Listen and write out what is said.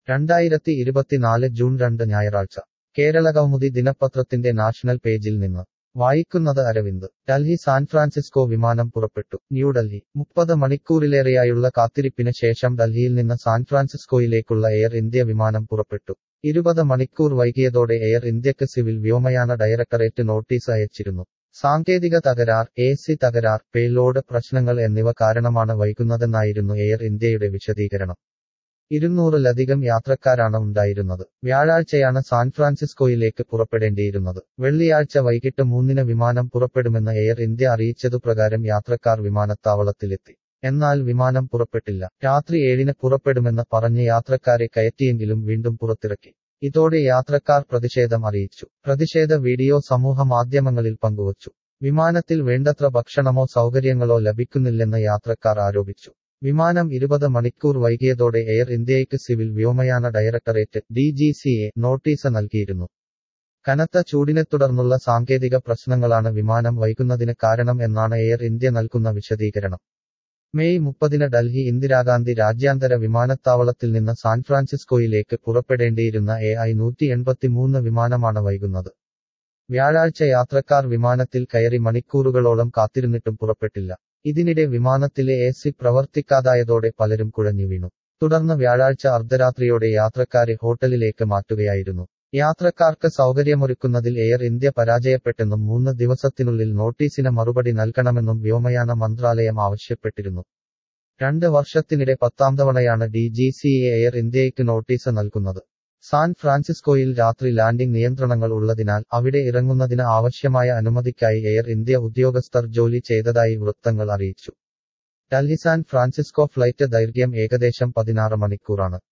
രണ്ടായിരത്തി ഇരുപത്തിനാല് ജൂൺ രണ്ട് ഞായറാഴ്ച കേരളകൗമുദി ദിനപത്രത്തിന്റെ നാഷണൽ പേജിൽ നിന്ന് വായിക്കുന്നത് അരവിന്ദ് ഡൽഹി സാൻ ഫ്രാൻസിസ്കോ വിമാനം പുറപ്പെട്ടു ന്യൂഡൽഹി മുപ്പത് മണിക്കൂറിലേറെയായുള്ള കാത്തിരിപ്പിന് ശേഷം ഡൽഹിയിൽ നിന്ന് സാൻ ഫ്രാൻസിസ്കോയിലേക്കുള്ള എയർ ഇന്ത്യ വിമാനം പുറപ്പെട്ടു ഇരുപത് മണിക്കൂർ വൈകിയതോടെ എയർ ഇന്ത്യക്ക് സിവിൽ വ്യോമയാന ഡയറക്ടറേറ്റ് നോട്ടീസ് അയച്ചിരുന്നു സാങ്കേതിക തകരാർ എ സി തകരാർ പേലോഡ് പ്രശ്നങ്ങൾ എന്നിവ കാരണമാണ് വൈകുന്നതെന്നായിരുന്നു എയർ ഇന്ത്യയുടെ വിശദീകരണം ഇരുന്നൂറിലധികം യാത്രക്കാരാണ് ഉണ്ടായിരുന്നത് വ്യാഴാഴ്ചയാണ് സാൻ ഫ്രാൻസിസ്കോയിലേക്ക് പുറപ്പെടേണ്ടിയിരുന്നത് വെള്ളിയാഴ്ച വൈകിട്ട് മൂന്നിന് വിമാനം പുറപ്പെടുമെന്ന് എയർ ഇന്ത്യ അറിയിച്ചതുപ്രകാരം യാത്രക്കാർ വിമാനത്താവളത്തിലെത്തി എന്നാൽ വിമാനം പുറപ്പെട്ടില്ല രാത്രി ഏഴിന് പുറപ്പെടുമെന്ന് പറഞ്ഞ് യാത്രക്കാരെ കയറ്റിയെങ്കിലും വീണ്ടും പുറത്തിറക്കി ഇതോടെ യാത്രക്കാർ പ്രതിഷേധം അറിയിച്ചു പ്രതിഷേധ വീഡിയോ സമൂഹ മാധ്യമങ്ങളിൽ പങ്കുവച്ചു വിമാനത്തിൽ വേണ്ടത്ര ഭക്ഷണമോ സൗകര്യങ്ങളോ ലഭിക്കുന്നില്ലെന്ന് യാത്രക്കാർ ആരോപിച്ചു വിമാനം ഇരുപത് മണിക്കൂർ വൈകിയതോടെ എയർ ഇന്ത്യയ്ക്ക് സിവിൽ വ്യോമയാന ഡയറക്ടറേറ്റ് ഡി ജി സിയെ നോട്ടീസ് നൽകിയിരുന്നു കനത്ത ചൂടിനെ തുടർന്നുള്ള സാങ്കേതിക പ്രശ്നങ്ങളാണ് വിമാനം വൈകുന്നതിന് കാരണം എന്നാണ് എയർ ഇന്ത്യ നൽകുന്ന വിശദീകരണം മെയ് മുപ്പതിന് ഡൽഹി ഇന്ദിരാഗാന്ധി രാജ്യാന്തര വിമാനത്താവളത്തിൽ നിന്ന് സാൻ ഫ്രാൻസിസ്കോയിലേക്ക് പുറപ്പെടേണ്ടിയിരുന്ന എ ഐ നൂറ്റി എൺപത്തിമൂന്ന് വിമാനമാണ് വൈകുന്നത് വ്യാഴാഴ്ച യാത്രക്കാർ വിമാനത്തിൽ കയറി മണിക്കൂറുകളോളം കാത്തിരുന്നിട്ടും പുറപ്പെട്ടില്ല ഇതിനിടെ വിമാനത്തിലെ എ സി പ്രവർത്തിക്കാതായതോടെ പലരും കുഴഞ്ഞു വീണു തുടർന്ന് വ്യാഴാഴ്ച അർദ്ധരാത്രിയോടെ യാത്രക്കാരെ ഹോട്ടലിലേക്ക് മാറ്റുകയായിരുന്നു യാത്രക്കാർക്ക് സൗകര്യമൊരുക്കുന്നതിൽ എയർ ഇന്ത്യ പരാജയപ്പെട്ടെന്നും മൂന്ന് ദിവസത്തിനുള്ളിൽ നോട്ടീസിന് മറുപടി നൽകണമെന്നും വ്യോമയാന മന്ത്രാലയം ആവശ്യപ്പെട്ടിരുന്നു രണ്ട് വർഷത്തിനിടെ പത്താം തവണയാണ് ഡി ജി സി എയർ ഇന്ത്യയ്ക്ക് നോട്ടീസ് നൽകുന്നത് സാൻ ഫ്രാൻസിസ്കോയിൽ രാത്രി ലാൻഡിംഗ് നിയന്ത്രണങ്ങൾ ഉള്ളതിനാൽ അവിടെ ഇറങ്ങുന്നതിന് ആവശ്യമായ അനുമതിക്കായി എയർ ഇന്ത്യ ഉദ്യോഗസ്ഥർ ജോലി ചെയ്തതായി വൃത്തങ്ങൾ അറിയിച്ചു ഡൽഹി സാൻ ഫ്രാൻസിസ്കോ ഫ്ലൈറ്റ് ദൈർഘ്യം ഏകദേശം പതിനാറ് മണിക്കൂറാണ്